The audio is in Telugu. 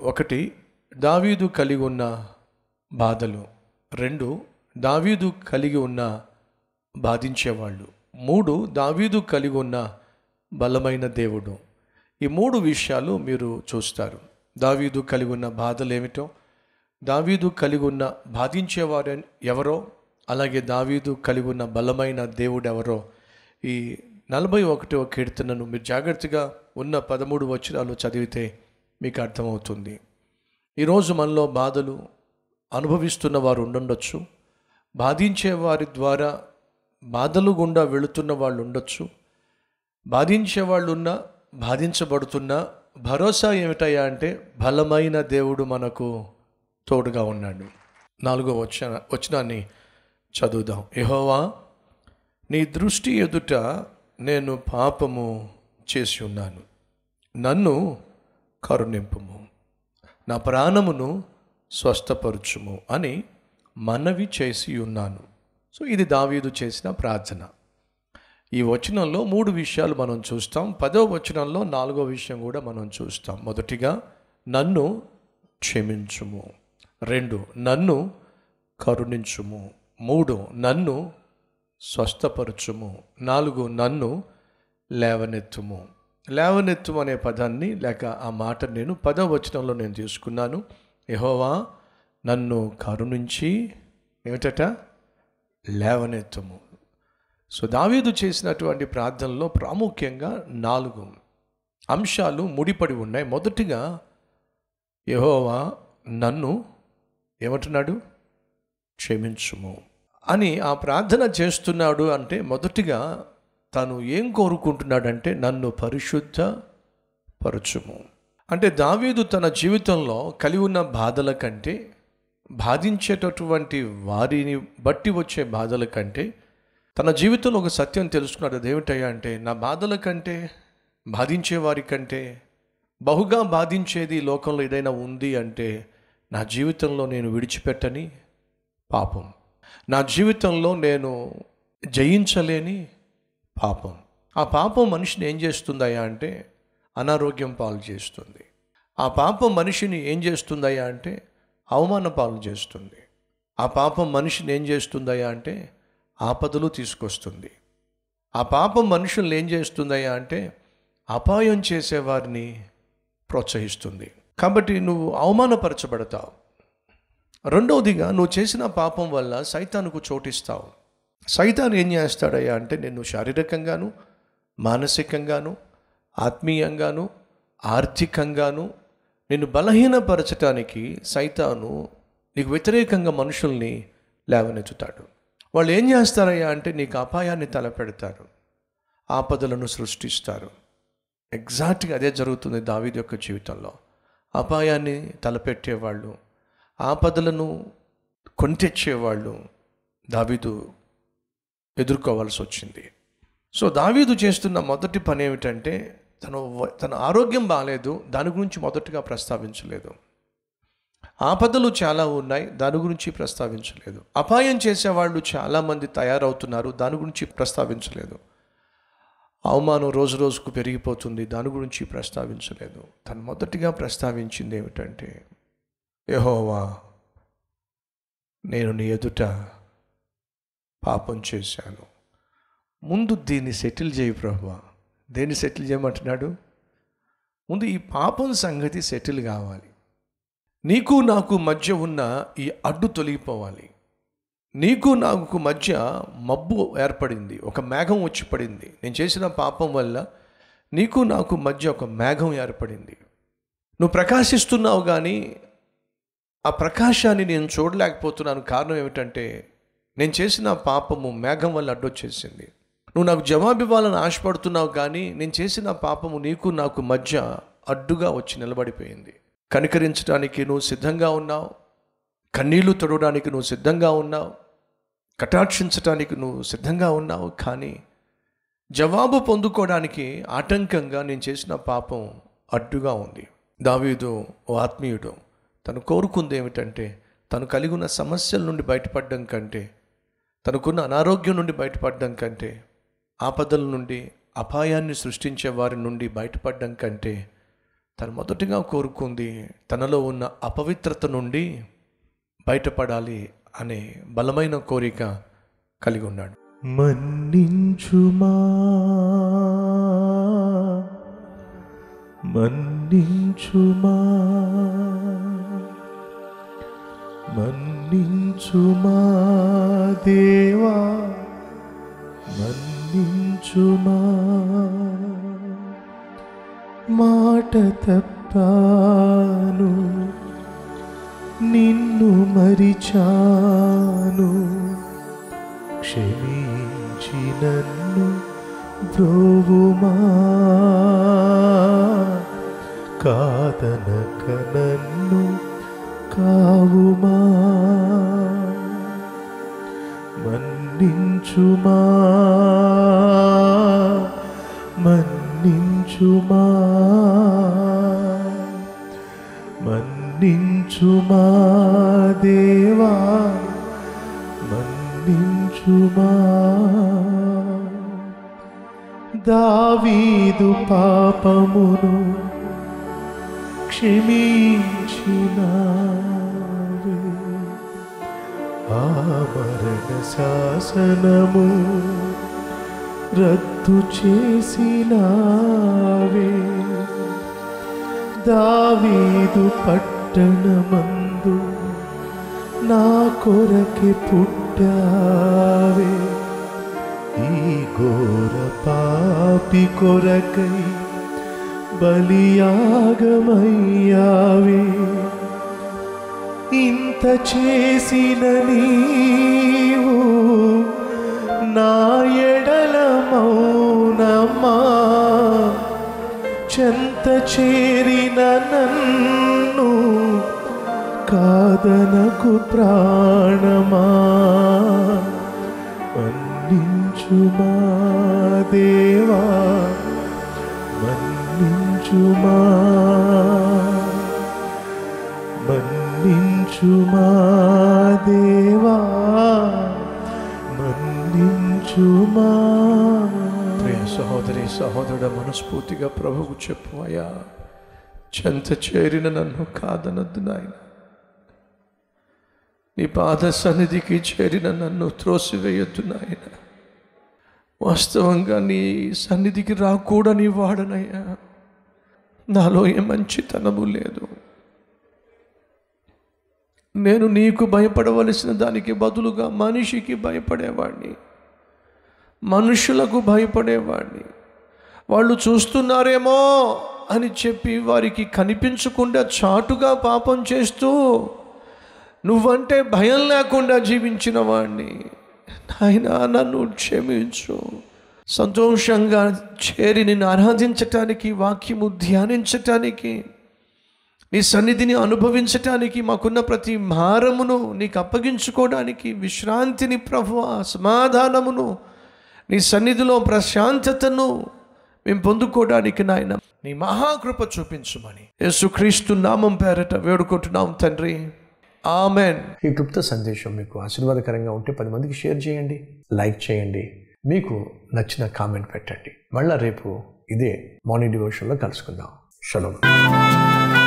ఒకటి దావీదు కలిగి ఉన్న బాధలు రెండు దావీదు కలిగి ఉన్న బాధించేవాళ్ళు మూడు దావీదు కలిగి ఉన్న బలమైన దేవుడు ఈ మూడు విషయాలు మీరు చూస్తారు దావీదు కలిగి ఉన్న బాధలు ఏమిటో దావీదు కలిగి ఉన్న బాధించేవారు ఎవరో అలాగే దావీదు కలిగి ఉన్న బలమైన దేవుడు ఎవరో ఈ నలభై ఒకటవ కీర్తనను మీరు జాగ్రత్తగా ఉన్న పదమూడు వచనాలు చదివితే మీకు అర్థమవుతుంది ఈరోజు మనలో బాధలు అనుభవిస్తున్న వారు ఉండుండొచ్చు బాధించే వారి ద్వారా బాధలు గుండా వెళుతున్న వాళ్ళు ఉండొచ్చు బాధించే వాళ్ళు ఉన్నా బాధించబడుతున్న భరోసా ఏమిటయ్యా అంటే బలమైన దేవుడు మనకు తోడుగా ఉన్నాడు నాలుగో వచ్చిన వచనాన్ని చదువుదాం యెహోవా నీ దృష్టి ఎదుట నేను పాపము చేసి ఉన్నాను నన్ను కరుణింపుము నా ప్రాణమును స్వస్థపరచుము అని మనవి చేసి ఉన్నాను సో ఇది దావీదు చేసిన ప్రార్థన ఈ వచనంలో మూడు విషయాలు మనం చూస్తాం పదో వచనంలో నాలుగో విషయం కూడా మనం చూస్తాం మొదటిగా నన్ను క్షమించుము రెండు నన్ను కరుణించుము మూడు నన్ను స్వస్థపరచుము నాలుగు నన్ను లేవనెత్తుము లేవనెత్తుము అనే పదాన్ని లేక ఆ మాట నేను పదో వచనంలో నేను తీసుకున్నాను యహోవా నన్ను కరుణించి ఏమిటట లేవనెత్తుము సో దావీదు చేసినటువంటి ప్రార్థనలో ప్రాముఖ్యంగా నాలుగు అంశాలు ముడిపడి ఉన్నాయి మొదటిగా యహోవా నన్ను ఏమంటున్నాడు క్షమించుము అని ఆ ప్రార్థన చేస్తున్నాడు అంటే మొదటిగా తను ఏం కోరుకుంటున్నాడంటే నన్ను పరిశుద్ధ పరచుము అంటే దావీదు తన జీవితంలో కలిగి ఉన్న బాధల కంటే బాధించేటటువంటి వారిని బట్టి వచ్చే బాధల కంటే తన జీవితంలో ఒక సత్యం తెలుసుకున్నాడు అదేమిటయ్యా అంటే నా బాధల కంటే బాధించే వారి కంటే బహుగా బాధించేది ఈ లోకంలో ఏదైనా ఉంది అంటే నా జీవితంలో నేను విడిచిపెట్టని పాపం నా జీవితంలో నేను జయించలేని పాపం ఆ పాపం మనిషిని ఏం చేస్తుందయ్యా అంటే అనారోగ్యం పాలు చేస్తుంది ఆ పాపం మనిషిని ఏం చేస్తుందయ్యా అంటే అవమాన పాలు చేస్తుంది ఆ పాపం మనిషిని ఏం చేస్తుందయ్యా అంటే ఆపదలు తీసుకొస్తుంది ఆ పాపం మనుషుల్ని ఏం చేస్తుందయ్యా అంటే అపాయం చేసేవారిని ప్రోత్సహిస్తుంది కాబట్టి నువ్వు అవమానపరచబడతావు రెండవదిగా నువ్వు చేసిన పాపం వల్ల సైతానుకు చోటిస్తావు సైతాన్ ఏం చేస్తాడయ్యా అంటే నిన్ను శారీరకంగాను మానసికంగాను ఆత్మీయంగాను ఆర్థికంగాను నిన్ను బలహీనపరచటానికి సైతాను నీకు వ్యతిరేకంగా మనుషుల్ని లేవనెత్తుతాడు వాళ్ళు ఏం చేస్తారయ్యా అంటే నీకు అపాయాన్ని తలపెడతారు ఆపదలను సృష్టిస్తారు ఎగ్జాక్ట్గా అదే జరుగుతుంది దావీదు యొక్క జీవితంలో అపాయాన్ని తలపెట్టేవాళ్ళు ఆపదలను కొనితెచ్చేవాళ్ళు దావీదు ఎదుర్కోవాల్సి వచ్చింది సో దావీదు చేస్తున్న మొదటి పని ఏమిటంటే తను వ- తన ఆరోగ్యం బాగాలేదు దాని గురించి మొదటగా ప్రస్తావించలేదు ఆపదలు చాలా ఉన్నాయి దాని గురించి ప్రస్తావించలేదు అపాయం చేసేవాళ్ళు చాలామంది తయారవుతున్నారు దాని గురించి ప్రస్తావించలేదు అవమానం రోజు రోజుకు పెరిగిపోతుంది దాని గురించి ప్రస్తావించలేదు తను మొదటిగా ప్రస్తావించింది ఏమిటంటే యహోవా నేను నీ ఎదుట పాపం చేశాను ముందు దీన్ని సెటిల్ చేయి ప్రభు దేన్ని సెటిల్ చేయమంటున్నాడు ముందు ఈ పాపం సంగతి సెటిల్ కావాలి నీకు నాకు మధ్య ఉన్న ఈ అడ్డు తొలగిపోవాలి నీకు నాకు మధ్య మబ్బు ఏర్పడింది ఒక మేఘం వచ్చి పడింది నేను చేసిన పాపం వల్ల నీకు నాకు మధ్య ఒక మేఘం ఏర్పడింది నువ్వు ప్రకాశిస్తున్నావు కానీ ఆ ప్రకాశాన్ని నేను చూడలేకపోతున్నాను కారణం ఏమిటంటే నేను చేసిన పాపము మేఘం వల్ల అడ్డొచ్చేసింది నువ్వు నాకు జవాబు ఇవ్వాలని ఆశపడుతున్నావు కానీ నేను చేసిన పాపము నీకు నాకు మధ్య అడ్డుగా వచ్చి నిలబడిపోయింది కనికరించడానికి నువ్వు సిద్ధంగా ఉన్నావు కన్నీళ్లు తొడవడానికి నువ్వు సిద్ధంగా ఉన్నావు కటాక్షించడానికి నువ్వు సిద్ధంగా ఉన్నావు కానీ జవాబు పొందుకోవడానికి ఆటంకంగా నేను చేసిన పాపం అడ్డుగా ఉంది దావీదు ఓ ఆత్మీయుడు తను కోరుకుంది ఏమిటంటే తను కలిగి ఉన్న సమస్యల నుండి బయటపడడం కంటే తనకున్న అనారోగ్యం నుండి బయటపడడం కంటే ఆపదల నుండి అపాయాన్ని సృష్టించే వారి నుండి బయటపడడం కంటే తను మొదటిగా కోరుకుంది తనలో ఉన్న అపవిత్రత నుండి బయటపడాలి అనే బలమైన కోరిక కలిగి ఉన్నాడు మన్నించుమా మన్నించుమా మన్నించుమా దేవా మన్నించుమా మాట తప్పాను నిన్ను మరిచాను క్షమించి నన్ను బ్రోవుమా కాదనక నన్ను కావుమా మన్నించుమా మన్నించుమా మన్నించుమా దేవా మన్నించుమా దావీదు పాపమును క్షమించినావే ఆమరణ శాసనము రద్దు చేసినావే దావీదు పట్టణమందు నా కొరకి పుట్టావే ఈ ఘోర పాపి కొరకై బలియాగమయ్యావే ఇంత చేసిన నీవు నా ఎడల మౌనమా చెంత చేరిన నన్ను కాదనకు ప్రాణమా మన్నించుమా దేవా మన్నించుమా మన్నించుమా దేవా మన్నించుమా ప్రియ సహోదరి సహోదరుడ మనస్ఫూర్తిగా ప్రభువుకు చెప్పు అయ్యా చెంత చేరిన నన్ను కాదనద్దు నాయన నీ పాద సన్నిధికి చేరిన నన్ను త్రోసివేయొద్దు నాయన వాస్తవంగా నీ సన్నిధికి రాకూడని వాడనయ్యా నాలో ఏ మంచితనము లేదు నేను నీకు భయపడవలసిన దానికి బదులుగా మనిషికి భయపడేవాడిని మనుషులకు భయపడేవాడిని వాళ్ళు చూస్తున్నారేమో అని చెప్పి వారికి కనిపించకుండా చాటుగా పాపం చేస్తూ నువ్వంటే భయం లేకుండా జీవించిన వాడిని నాయన నన్ను క్షమించు సంతోషంగా చేరి నిన్ను ఆరాధించటానికి వాక్యము ధ్యానించటానికి నీ సన్నిధిని అనుభవించటానికి మాకున్న ప్రతి భారమును నీకు అప్పగించుకోవడానికి విశ్రాంతిని ప్రభు సమాధానమును నీ సన్నిధిలో ప్రశాంతతను మేము పొందుకోవడానికి నాయన నీ మహాకృప చూపించుమని యేసుక్రీస్తు నామం పేరట వేడుకుంటున్నాం తండ్రి ఆమెన్ ఈ క్లుప్త సందేశం మీకు ఆశీర్వాదకరంగా ఉంటే పది మందికి షేర్ చేయండి లైక్ చేయండి మీకు నచ్చిన కామెంట్ పెట్టండి మళ్ళా రేపు ఇదే మార్నింగ్ డివోషన్లో కలుసుకుందాం షలో